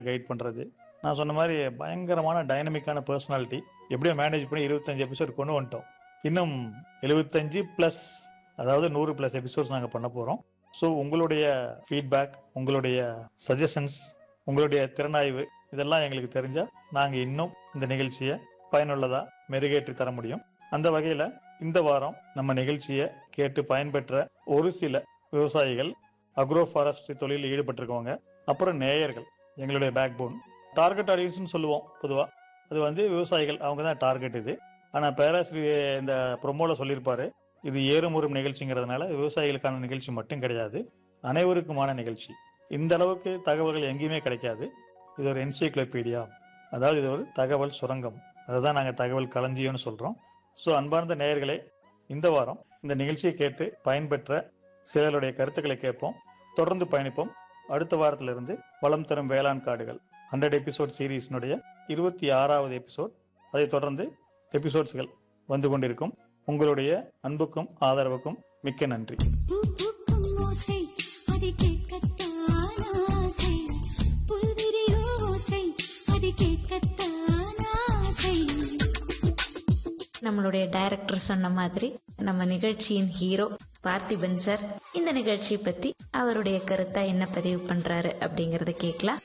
Guide பண்றது நான் சொன்ன மாதிரி பயங்கரமான டைனமிக்கான பர்சனாலிட்டி எப்படியோ மேனேஜ் பண்ணி இருபத்தஞ்சு எபிசோட் கொண்டு வந்துட்டோம் இன்னும் எழுபத்தஞ்சு ப்ளஸ் அதாவது நூறு ப்ளஸ் எபிசோட்ஸ் நாங்கள் பண்ண போகிறோம் ஸோ உங்களுடைய ஃபீட்பேக் உங்களுடைய சஜஷன்ஸ் உங்களுடைய திறனாய்வு இதெல்லாம் எங்களுக்கு தெரிஞ்சா நாங்கள் இன்னும் இந்த நிகழ்ச்சியை பயனுள்ளதா மெருகேற்றி தர முடியும் அந்த வகையில் இந்த வாரம் நம்ம நிகழ்ச்சியை கேட்டு பயன்பெற்ற ஒரு சில விவசாயிகள் அக்ரோ ஃபாரஸ்ட்ரி தொழிலில் ஈடுபட்டிருக்கவங்க அப்புறம் நேயர்கள் எங்களுடைய பேக் போன் டார்கெட் ஆடியன்ஸ்னு சொல்லுவோம் பொதுவாக அது வந்து விவசாயிகள் அவங்க தான் டார்கெட் இது ஆனால் பேராசிரியர் இந்த ப்ரொமோல சொல்லியிருப்பாரு இது ஏறுமுறும் நிகழ்ச்சிங்கிறதுனால விவசாயிகளுக்கான நிகழ்ச்சி மட்டும் கிடையாது அனைவருக்குமான நிகழ்ச்சி இந்த அளவுக்கு தகவல்கள் எங்கேயுமே கிடைக்காது இது ஒரு என்சைக்ளோபீடியா அதாவது இது ஒரு தகவல் சுரங்கம் அதுதான் நாங்கள் தகவல் களஞ்சியம்னு சொல்கிறோம் ஸோ அன்பார்ந்த நேயர்களே இந்த வாரம் இந்த நிகழ்ச்சியை கேட்டு பயன்பெற்ற சிலருடைய கருத்துக்களை கேட்போம் தொடர்ந்து பயணிப்போம் அடுத்த வாரத்திலிருந்து வளம் தரும் வேளாண் காடுகள் ஹண்ட்ரட் எபிசோட் சீரீஸ்னுடைய இருபத்தி ஆறாவது எபிசோட் அதைத் தொடர்ந்து எபிசோட்ஸ்கள் வந்து கொண்டிருக்கும் உங்களுடைய அன்புக்கும் ஆதரவுக்கும் மிக்க நன்றி பூ பூக்கும் ஓசை அது கேட்கத்தான் ஆசை புல்விரியோ ஓசை அது கேட்கத்தான் ஆசை நம்மளுடைய டைரக்டர் சொன்ன மாதிரி நம்ம நிகழ்ச்சியின் ஹீரோ பார்த்திபன் சார் இந்த நிகழ்ச்சி பத்தி அவருடைய கருத்தா என்ன பதிவு பண்றாரு அப்படிங்கறத கேட்கலாம்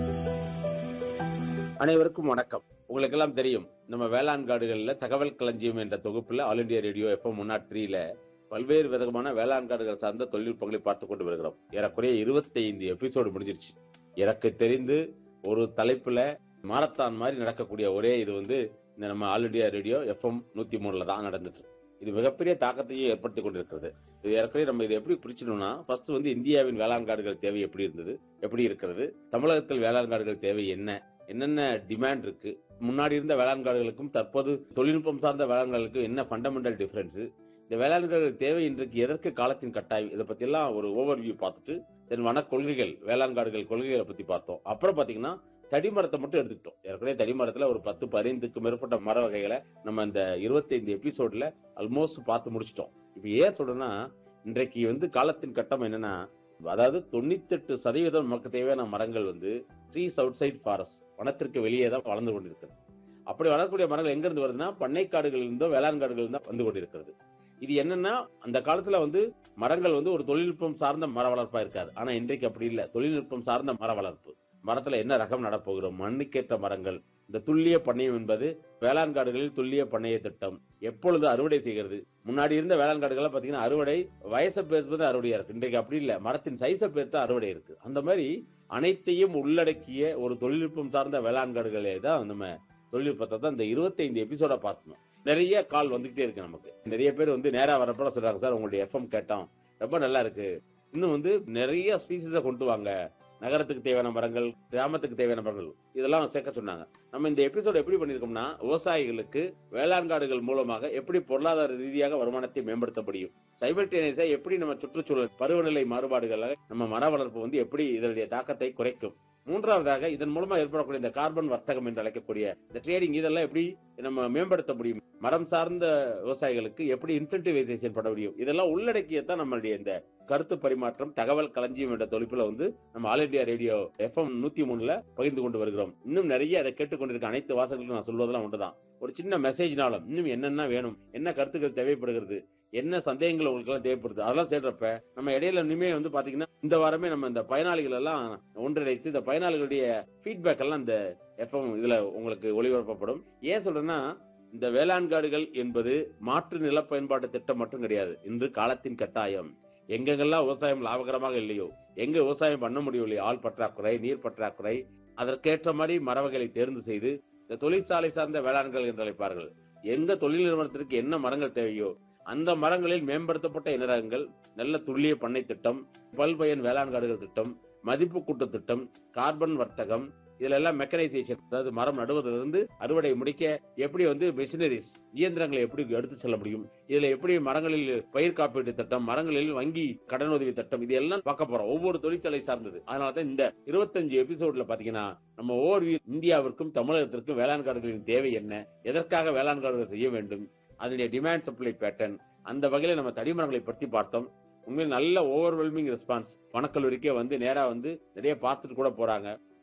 அனைவருக்கும் வணக்கம் உங்களுக்கெல்லாம் தெரியும் நம்ம வேளாண் காடுகள்ல தகவல் களஞ்சியம் என்ற தொகுப்புல all India radio FM one nought த்ரீல பல்வேறு விதமான வேளாண் காடுகள் சார்ந்த தொழில்நுட்பங்களை பார்த்து கொண்டு வருகிறோம் ஏறக்குறைய இருபத்தி ஐந்து எபிசோடு முடிஞ்சிருச்சு எனக்கு தெரிந்து ஒரு தலைப்புல மாரத்தான் மாதிரி நடக்கக்கூடிய ஒரே இது வந்து இந்த நம்ம ஆல் இண்டியா ரேடியோ எஃப்எம் நூத்தி மூணுல தான் நடந்துட்டு இருக்கு. இது மிகப்பெரிய தாக்கத்தையும் ஏற்படுத்தி கொண்டிருக்கிறது இது ஏற்கனவே நம்ம இதை எப்படி பிரிச்சிடணும்னா ஃபர்ஸ்ட் வந்து இந்தியாவின் வேளாண் காடுகள் தேவை எப்படி இருந்தது எப்படி இருக்கிறது தமிழகத்தில் வேளாண் காடுகள் தேவை என்ன என்னென்ன டிமாண்ட் இருக்கு முன்னாடி இருந்த வேளாண் காடுகளுக்கும் தற்போது தொழில்நுட்பம் சார்ந்த வேளாண் காடுகளுக்கும் என்ன ஃபண்டமெண்டல் டிஃபரன்ஸ் இந்த வேளாண் காடுகள் தேவை இன்றைக்கு எதற்கு காலத்தின் கட்டாயம் இதை பத்தி எல்லாம் ஒரு ஓவர் வியூ பார்த்துட்டு தென் வன கொள்கைகள் வேளாண் காடுகள் கொள்கைகளை பத்தி பார்த்தோம் அப்புறம் பாத்தீங்கன்னா தடிமரத்தை மட்டும் எடுத்துக்கிட்டோம் ஏற்கனவே தடிமரத்துல ஒரு பத்து பதினைந்துக்கு மேற்பட்ட மர வகைகளை நம்ம இந்த இருபத்தைந்து எபிசோட்ல ஆல்மோஸ்ட் பார்த்து முடிச்சிட்டோம் இப்ப ஏன் சொல்றேன்னா இன்றைக்கு வந்து காலத்தின் கட்டம் என்னன்னா அதாவது தொண்ணூத்தெட்டு சதவீதம் நமக்கு தேவையான மரங்கள் வந்து ட்ரீஸ் அவுட் சைட் ஃபாரஸ்ட் வனத்திற்கு வெளியே தான் வளர்ந்து கொண்டிருக்கிறது அப்படி வளரக்கூடிய மரங்கள் எங்க இருந்து வருதுன்னா பண்ணை காடுகள் இருந்தோ வேளாண் காடுகள் இருந்தோ வந்து கொண்டிருக்கிறது இது என்னன்னா அந்த காலத்துல வந்து மரங்கள் வந்து ஒரு தொழில்நுட்பம் சார்ந்த மர வளர்ப்பா இருக்காது ஆனா இன்றைக்கு அப்படி இல்ல தொழில்நுட்பம் சார்ந்த மர வளர்ப்பு மரத்துல என்ன ரகம் நடப்போகிறோம் மண்ணுக்கேற்ற மரங்கள் இந்த துல்லிய பண்ணையம் என்பது வேளாண் காடுகளில் துல்லிய பண்ணைய திட்டம் எப்பொழுது அறுவடை செய்கிறது முன்னாடி இருந்த வேளாண் காடுகள் பாத்தீங்கன்னா அறுவடை வயசை பேசுறது அறுவடையா இருக்கு இன்றைக்கு அப்படி இல்ல மரத்தின் சைஸை பேர்த்து அறுவடை இருக்கு அந்த மாதிரி அனைத்தையும் உள்ளடக்கிய ஒரு தொழில்நுட்பம் சார்ந்த வேளாண் காடுகளே தான் நம்ம தொழில்நுட்பத்தை தான் இந்த 25 எபிசோட பார்த்தோம் நிறைய கால் வந்துகிட்டே இருக்கு நமக்கு நிறைய பேர் வந்து நேரா வரப்பட சொல்றாங்க சார் உங்களுடைய எஃப்எம் கேட்டோம் ரொம்ப நல்லா இருக்கு இன்னும் வந்து நிறைய ஸ்பீசிஸ கொண்டு வாங்க நகரத்துக்கு தேவையான மரங்கள் கிராமத்துக்கு தேவையான மரங்கள் இதெல்லாம் சேர்க்க சொன்னாங்க நம்ம இந்த எபிசோட் எப்படி பண்ணிருக்கோம்னா விவசாயிகளுக்கு வேளாண் காடுகள் மூலமாக எப்படி பொருளாதார ரீதியாக வருமானத்தை மேம்படுத்த முடியும் சைபர்டேனியஸா எப்படி நம்ம சுற்றுச்சூழல் பருவநிலை மாறுபாடுகளை நம்ம மர வளர்ப்பு வந்து எப்படி இதனுடைய தாக்கத்தை குறைக்கும் மூன்றாவதாக இதன் மூலமா ஏற்படக்கூடிய இந்த கார்பன் வர்த்தகம் என்று அழைக்கக்கூடிய இந்த ட்ரேடிங் இதெல்லாம் எப்படி நம்ம மேம்படுத்த முடியும் மரம் சார்ந்த விவசாயிகளுக்கு எப்படி இன்சென்டிவைசேஷன் பண்ண முடியும் இதெல்லாம் உள்ளடக்கியதான் நம்மளுடைய இந்த கருத்து பரிமாற்றம் தகவல் களஞ்சியம் என்ற தொழிப்புல வந்து நம்ம ஆல் இண்டியா ரேடியோ எஃப்எம் நூத்தி மூணுல பகிர்ந்து கொண்டு வருகிறோம் இன்னும் நிறைய அதை கேட்டுக்கொண்டிருக்க அனைத்து வாசகர்களுக்கும் நான் சொல்வதெல்லாம் ஒன்றுதான் ஒரு சின்ன மெசேஜ்னாலும் இன்னும் என்னென்ன வேணும் என்ன கருத்துக்கள் தேவைப்படுகிறது என்ன சந்தேகங்கள் உங்களுக்கு எல்லாம் தேவைப்படுது அதெல்லாம் சேர்றப்ப நம்ம இடையில இனிமே வந்து பாத்தீங்கன்னா இந்த வாரமே நம்ம இந்த பயனாளிகள் எல்லாம் ஒன்றிணைத்து இந்த பயனாளிகளுடைய ஃபீட்பேக் எல்லாம் இந்த எஃப்எம் இதுல உங்களுக்கு ஒளிபரப்பப்படும் ஏன் சொல்றேன்னா இந்த வேளாண் காடுகள் என்பது மாற்று நில பயன்பாட்டு திட்டம் மட்டும் கிடையாது இன்று காலத்தின் கட்டாயம் எங்கெங்கெல்லாம் விவசாயம் லாபகரமாக இல்லையோ எங்க விவசாயம் பண்ண முடியவில்லையோ ஆள் பற்றாக்குறை நீர் பற்றாக்குறை அதற்கேற்ற மாதிரி மரவகைகளை தேர்ந்து செய்து இந்த தொழிற்சாலை சார்ந்த வேளாண்கள் என்று அழைப்பார்கள் எந்த தொழில் நிறுவனத்திற்கு என்ன மரங்கள் தேவையோ அந்த மரங்களில் மேம்படுத்தப்பட்ட இனரகங்கள் நல்ல துல்லிய பண்ணை திட்டம் பல்பயன் வேளாண் காடுகள் திட்டம் மதிப்பு கூட்டு திட்டம் கார்பன் வர்த்தகம் இதுல எல்லாம் மெக்கனைசேஷன் அதாவது மரம் நடுவதிலிருந்து அறுவடை முடிக்க எப்படி வந்து மெஷினரிஸ் இயந்திரங்களை எப்படி எடுத்து செல்ல முடியும் இதுல எப்படி மரங்களில் பயிர் காப்பீட்டு திட்டம் மரங்களில் வங்கி கடனுதவி திட்டம் இது எல்லாம் பார்க்க போறோம் ஒவ்வொரு தொழிற்சாலை சார்ந்தது அதனாலதான் இந்த இருபத்தஞ்சு எபிசோட்ல பாத்தீங்கன்னா நம்ம ஓவர் இந்தியாவிற்கும் தமிழகத்திற்கும் வேளாண் காடுகளின் தேவை என்ன எதற்காக வேளாண் காடுகள் செய்ய வேண்டும் அதனுடைய டிமாண்ட் சப்ளை பேட்டர்ன் அந்த வகையில நம்ம தடிமரங்களை பற்றி பார்த்தோம் உண்மையில் நல்ல ஓவர்வெல்மிங் ரெஸ்பான்ஸ் வனக்கல்லூரிக்கே வந்து நேரா வந்து நிறைய பார்த்துட்டு கூட போறாங்க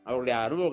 அவருடைய அனுபவ